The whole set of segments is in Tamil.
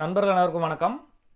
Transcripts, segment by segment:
நண்பர்கள் அனைவருக்கும் வணக்கம்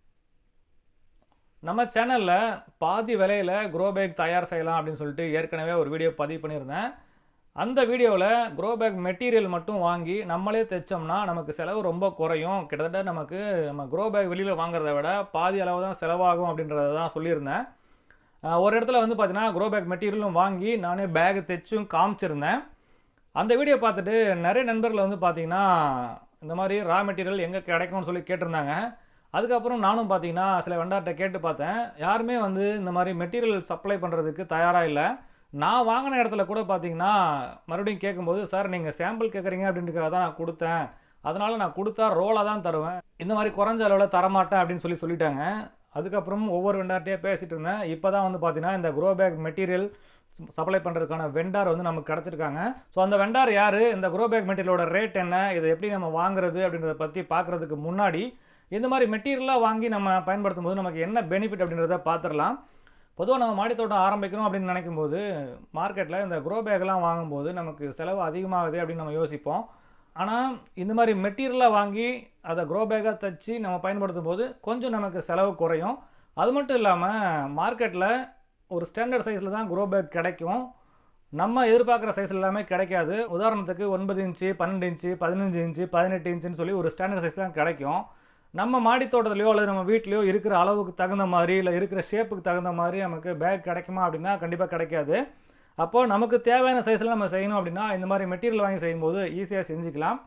நம்ம சேனலில் பாதி விலையில் க்ரோ பேக் தயார் செய்யலாம் அப்படின்னு சொல்லிட்டு ஏற்கனவே ஒரு வீடியோ பதிவு பண்ணியிருந்தேன் அந்த வீடியோவில் க்ரோ பேக் மெட்டீரியல் மட்டும் வாங்கி நம்மளே தைச்சோம்னா நமக்கு செலவு ரொம்ப குறையும் கிட்டத்தட்ட நமக்கு நம்ம க்ரோ பேக் வெளியில் வாங்குறத விட பாதி அளவு தான் செலவாகும் அப்படின்றத தான் சொல்லியிருந்தேன் அஹ் ஒரு இடத்துல வந்து பார்த்தீங்கன்னா க்ரோ பேக் மெட்டீரியலும் வாங்கி நானே பேக் தைச்சும் காமிச்சிருந்தேன் அந்த வீடியோ பார்த்துட்டு நிறைய நண்பர்கள் வந்து பார்த்தீங்கன்னா இந்த மாதிரி ரா மெட்டீரியல் எங்கே கிடைக்கும்னு சொல்லி கேட்டிருந்தாங்க அதுக்கப்புறம் நானும் பார்த்தீங்கன்னா சில வெண்டார்கிட்ட கேட்டு பார்த்தேன் யாருமே வந்து இந்த மாதிரி மெட்டீரியல் சப்ளை பண்ணுறதுக்கு தயாராக இல்லை நான் வாங்கின இடத்துல கூட பார்த்தீங்கன்னா மறுபடியும் கேட்கும்போது சார் நீங்கள் சாம்பிள் கேட்குறீங்க அப்படின்றதுக்காக தான் நான் கொடுத்தேன் அதனால் நான் கொடுத்தா ரோலாக தான் தருவேன் இந்த மாதிரி குறைஞ்ச அளவில் தரமாட்டேன் அப்படின்னு சொல்லி சொல்லிட்டாங்க அதுக்கப்புறம் ஒவ்வொரு வெண்டார்ட்டையே பேசிகிட்டு இருந்தேன் இப்போ தான் வந்து பார்த்தீங்கன்னா இந்த க்ரோ பேக் மெட்டீரியல் சப்ளை பண்ணுறதுக்கான வெண்டார் வந்து நமக்கு கிடச்சிருக்காங்க ஸோ அந்த வெண்டார் யார் இந்த க்ரோ பேக் மெட்டீரியலோட ரேட் என்ன இதை எப்படி நம்ம வாங்குறது அப்படின்றத பற்றி பார்க்குறதுக்கு முன்னாடி இந்த மாதிரி மெட்டீரியலாக வாங்கி நம்ம பயன்படுத்தும் போது நமக்கு என்ன பெனிஃபிட் அப்படின்றத பார்த்துடலாம் பொதுவாக நம்ம மாடித்தோட்டம் ஆரம்பிக்கணும் அப்படின்னு நினைக்கும்போது மார்க்கெட்டில் இந்த க்ரோ பேக்லாம் வாங்கும்போது நமக்கு செலவு அதிகமாகுது அப்படின்னு நம்ம யோசிப்போம் ஆனால் இந்த மாதிரி மெட்டீரியலாக வாங்கி அதை க்ரோ பேக்காக தைச்சி நம்ம பயன்படுத்தும் போது கொஞ்சம் நமக்கு செலவு குறையும் அது மட்டும் இல்லாமல் மார்க்கெட்டில் ஒரு ஸ்டாண்டர்ட் சைஸில் தான் க்ரோ பேக் கிடைக்கும் நம்ம எதிர்பார்க்குற சைஸ் எல்லாமே கிடைக்காது உதாரணத்துக்கு ஒன்பது இன்ச்சு பன்னெண்டு இன்ச்சு பதினஞ்சு இன்ச்சு பதினெட்டு இன்ச்சுன்னு சொல்லி ஒரு ஸ்டாண்டர்ட் சைஸ் தான் கிடைக்கும் நம்ம மாடி தோட்டத்துலையோ அல்லது நம்ம வீட்லேயோ இருக்கிற அளவுக்கு தகுந்த மாதிரி இல்லை இருக்கிற ஷேப்புக்கு தகுந்த மாதிரி நமக்கு பேக் கிடைக்குமா அப்படின்னா கண்டிப்பாக கிடைக்காது அப்போது நமக்கு தேவையான சைஸில் நம்ம செய்யணும் அப்படின்னா இந்த மாதிரி மெட்டீரியல் வாங்கி செய்யும்போது ஈஸியாக செஞ்சுக்கலாம்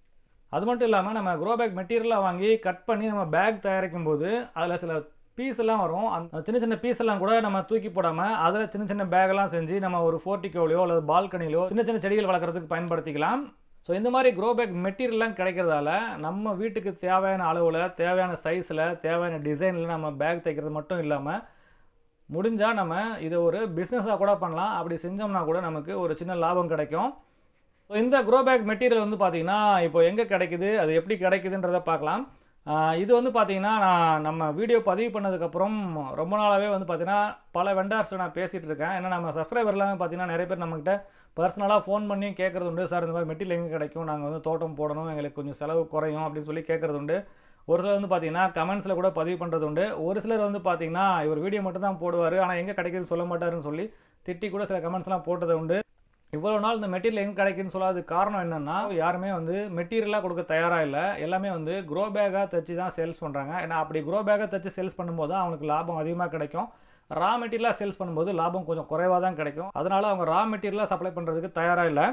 அது மட்டும் இல்லாமல் நம்ம க்ரோ பேக் மெட்டீரியலாக வாங்கி கட் பண்ணி நம்ம பேக் தயாரிக்கும் போது அதில் சில பீஸ் எல்லாம் வரும் அந்த சின்ன சின்ன பீஸ் எல்லாம் கூட நம்ம தூக்கி போடாமல் அதில் சின்ன சின்ன பேக்கெல்லாம் செஞ்சு நம்ம ஒரு ஃபோர்ட்டிக்கோலையோ அல்லது பால்கனிலையோ சின்ன சின்ன செடிகள் வளர்க்குறதுக்கு பயன்படுத்திக்கலாம் ஸோ இந்த மாதிரி க்ரோ பேக் மெட்டீரியல்லாம் கிடைக்கிறதால நம்ம வீட்டுக்கு தேவையான அளவில் தேவையான சைஸில் தேவையான டிசைனில் நம்ம பேக் தைக்கிறது மட்டும் இல்லாமல் முடிஞ்சால் நம்ம இதை ஒரு பிஸ்னஸாக கூட பண்ணலாம் அப்படி செஞ்சோம்னா கூட நமக்கு ஒரு சின்ன லாபம் கிடைக்கும் ஸோ இந்த க்ரோ பேக் மெட்டீரியல் வந்து பார்த்திங்கன்னா இப்போ எங்கே கிடைக்குது அது எப்படி கிடைக்குதுன்றதை பார்க்கலாம் ஆஹ் இது வந்து பார்த்தீங்கன்னா நான் நம்ம வீடியோ பதிவு பண்ணதுக்கப்புறம் ரொம்ப நாளாகவே வந்து பார்த்தீங்கன்னா பல வெண்டார்ஸ் நான் பேசிகிட்டு இருக்கேன் ஏன்னா நம்ம சப்ஸ்கிரைபர் எல்லாமே பார்த்தீங்கன்னா நிறைய பேர் நம்மக்கிட்ட பர்சனலாக ஃபோன் பண்ணி கேட்குறது உண்டு சார் இந்த மாதிரி மெட்டீரியல் எங்கே கிடைக்கும் நாங்கள் வந்து தோட்டம் போடணும் எங்களுக்கு கொஞ்சம் செலவு குறையும் அப்படின்னு சொல்லி கேட்குறது உண்டு ஒரு சிலர் வந்து பார்த்தீங்கன்னா கமெண்ட்ஸில் கூட பதிவு பண்ணுறது உண்டு ஒரு சிலர் வந்து பார்த்தீங்கன்னா இவர் வீடியோ மட்டும் தான் போடுவார் ஆனால் எங்கே கிடைக்குதுன்னு சொல்ல மாட்டாருன்னு சொல்லி திட்டி கூட சில கமெண்ட்ஸ்லாம் போட்டது உண்டு இவ்வளோ நாள் இந்த மெட்டீரியல் எங்கே கிடைக்குன்னு சொல்லாத காரணம் என்னென்னா யாருமே வந்து மெட்டீரியலாக கொடுக்க தயாராக இல்லை எல்லாமே வந்து க்ரோ பேக்காக தைச்சி தான் சேல்ஸ் பண்ணுறாங்க ஏன்னா அப்படி க்ரோ பேக்காக தைச்சி சேல்ஸ் பண்ணும்போது தான் அவங்களுக்கு லாபம் அதிகமாக கிடைக்கும் ரா மெட்டீரியலாக சேல்ஸ் பண்ணும்போது லாபம் கொஞ்சம் குறைவாக தான் கிடைக்கும் அதனால் அவங்க ரா மெட்டீரியலாக சப்ளை பண்ணுறதுக்கு தயாராக இல்லை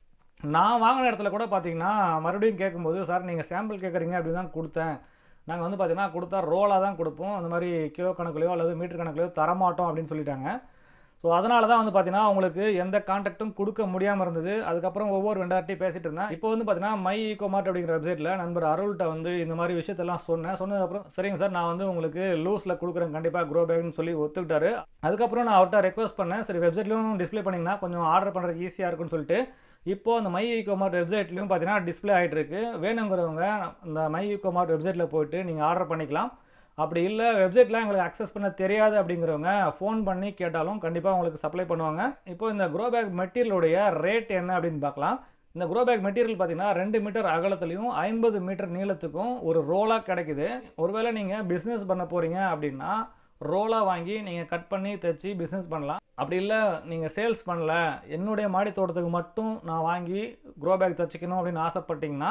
நான் வாங்கின இடத்துல கூட பார்த்தீங்கன்னா மறுபடியும் கேட்கும்போது சார் நீங்கள் சாம்பிள் கேட்குறீங்க அப்படின்னு தான் கொடுத்தேன் நாங்கள் வந்து பார்த்தீங்கன்னா கொடுத்தா ரோலாக தான் கொடுப்போம் அந்த மாதிரி கிலோ கணக்குலையோ அல்லது மீட்டர் கணக்குலையோ தரமாட்டோம் அப்படின்னு சொல்லிட்டாங்க ஸோ அதனால தான் வந்து பார்த்தீங்கன்னா உங்களுக்கு எந்த கான்டாக்ட்டும் கொடுக்க முடியாமல் இருந்தது அதுக்கப்புறம் ஒவ்வொரு வெண்டார்ட்டையும் பேசிட்டு இருந்தேன் இப்போ வந்து பார்த்தீங்கன்னா மை ஈகோமார்ட் அப்படிங்கிற வெப்சைட்டில் நண்பர் அருள்கிட்ட வந்து இந்த மாதிரி விஷயத்தெல்லாம் சொன்னேன் சொன்னதுக்கப்புறம் சரிங்க சார் நான் வந்து உங்களுக்கு லூஸில் கொடுக்குறேன் கண்டிப்பாக க்ரோ பேக்னு சொல்லி ஒத்துக்கிட்டாரு அதுக்கப்புறம் நான் அவர்கிட்ட ரெக்வஸ்ட் பண்ணேன் சரி வெப்சைட்லையும் டிஸ்ப்ளே பண்ணிங்கன்னா கொஞ்சம் ஆர்டர் பண்ணுறதுக்கு ஈஸியாக இருக்குன்னு சொல்லிட்டு இப்போது அந்த மை ஈகோமார்ட் வெப்சைட்லையும் பார்த்தீங்கன்னா டிஸ்ப்ளே ஆகிட்டு இருக்கு வேணுங்கிறவங்க இந்த மை ஈகோமார்ட் வெப்சைட்டில் போயிட்டு நீங்கள் ஆர்டர் பண்ணிக்கலாம் அப்படி இல்லை வெப்சைட்லாம் எங்களுக்கு அக்சஸ் பண்ண தெரியாது அப்படிங்கிறவங்க ஃபோன் பண்ணி கேட்டாலும் கண்டிப்பாக உங்களுக்கு சப்ளை பண்ணுவாங்க இப்போ இந்த க்ரோ பேக் மெட்டீரியலுடைய ரேட் என்ன அப்படின்னு பார்க்கலாம் இந்த க்ரோ பேக் மெட்டீரியல் பார்த்தீங்கன்னா ரெண்டு மீட்டர் அகலத்துலையும் ஐம்பது மீட்டர் நீளத்துக்கும் ஒரு ரோலாக கிடைக்குது ஒருவேளை நீங்கள் பிஸ்னஸ் பண்ண போகிறீங்க அப்படின்னா ரோலாக வாங்கி நீங்கள் கட் பண்ணி தைச்சி பிஸ்னஸ் பண்ணலாம் அப்படி இல்லை நீங்கள் சேல்ஸ் பண்ணல என்னுடைய மாடி தோட்டத்துக்கு மட்டும் நான் வாங்கி க்ரோ பேக் தைச்சிக்கணும் அப்படின்னு ஆசைப்பட்டீங்கன்னா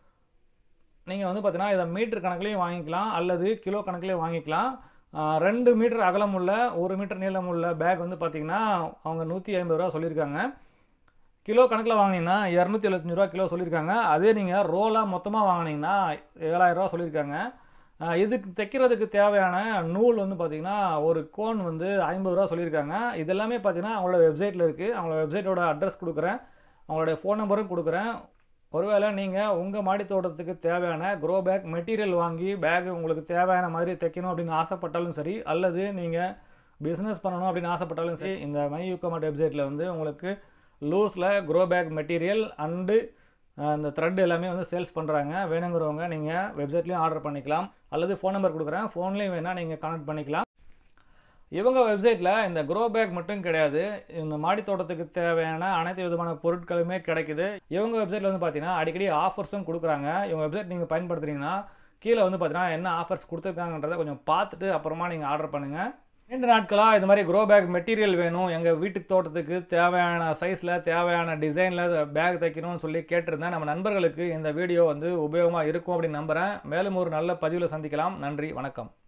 நீங்கள் வந்து பார்த்தீங்கன்னா இதை மீட்டர் கணக்குலேயும் வாங்கிக்கலாம் அல்லது கிலோ கணக்குலேயும் வாங்கிக்கலாம் ஆஹ் ரெண்டு மீட்டர் அகலம் உள்ள ஒரு மீட்டர் நீளம் உள்ள பேக் வந்து பார்த்தீங்கன்னா அவங்க நூற்றி ஐம்பது ரூபா சொல்லியிருக்காங்க கிலோ கணக்கில் வாங்கினீங்கன்னா இரநூத்தி எழுபத்தஞ்சு ரூபா கிலோ சொல்லியிருக்காங்க அதே நீங்கள் ரோலாக மொத்தமாக வாங்கினீங்கன்னா ஏழாயிரரூவா சொல்லியிருக்காங்க ஆஹ் இதுக்கு தைக்கிறதுக்கு தேவையான நூல் வந்து பார்த்திங்கன்னா ஒரு கோன் வந்து ஐம்பது ரூபா சொல்லியிருக்காங்க இதெல்லாமே பார்த்தீங்கன்னா அவங்களோட வெப்சைட்டில் இருக்குது அவங்களோட வெப்சைட்டோட அட்ரஸ் கொடுக்குறேன் அவங்களோட ஃபோன் நம்பரும் கொடுக்குறேன் ஒருவேளை நீங்கள் உங்கள் மாடி தோட்டத்துக்கு தேவையான க்ரோ பேக் மெட்டீரியல் வாங்கி பேக் உங்களுக்கு தேவையான மாதிரி தைக்கணும் அப்படின்னு ஆசைப்பட்டாலும் சரி அல்லது நீங்கள் பிஸ்னஸ் பண்ணணும் அப்படின்னு ஆசைப்பட்டாலும் சரி இந்த மை யூகமார்ட் வெப்சைட்டில் வந்து உங்களுக்கு லூஸில் க்ரோ பேக் மெட்டீரியல் அண்டு இந்த த்ரெட் எல்லாமே வந்து சேல்ஸ் பண்ணுறாங்க வேணுங்கிறவங்க நீங்கள் வெப்சைட்லேயும் ஆர்டர் பண்ணிக்கலாம் அல்லது ஃபோன் நம்பர் கொடுக்குறேன் ஃபோன்லேயும் வேணால் நீங்கள் கனெக்ட் பண்ணிக்கலாம் இவங்க வெப்சைட்டில் இந்த க்ரோ பேக் மட்டும் கிடையாது இந்த மாடி தோட்டத்துக்கு தேவையான அனைத்து விதமான பொருட்களுமே கிடைக்குது இவங்க வெப்சைட்டில் வந்து பார்த்தீங்கன்னா அடிக்கடி ஆஃபர்ஸும் கொடுக்குறாங்க இவங்க வெப்சைட் நீங்கள் பயன்படுத்துறீங்கன்னா கீழே வந்து பார்த்தீங்கன்னா என்ன ஆஃபர்ஸ் கொடுத்துருக்காங்கன்றதை கொஞ்சம் பார்த்துட்டு அப்புறமா நீங்கள் ஆர்டர் பண்ணுங்கள் ரெண்டு நாட்களாக இது மாதிரி க்ரோ பேக் மெட்டீரியல் வேணும் எங்கள் வீட்டு தோட்டத்துக்கு தேவையான சைஸில் தேவையான டிசைனில் பேக் தைக்கணும்னு சொல்லி கேட்டிருந்தேன் நம்ம நண்பர்களுக்கு இந்த வீடியோ வந்து உபயோகமாக இருக்கும் அப்படின்னு நம்புகிறேன் மேலும் ஒரு நல்ல பதிவில் சந்திக்கலாம் நன்றி வணக்கம்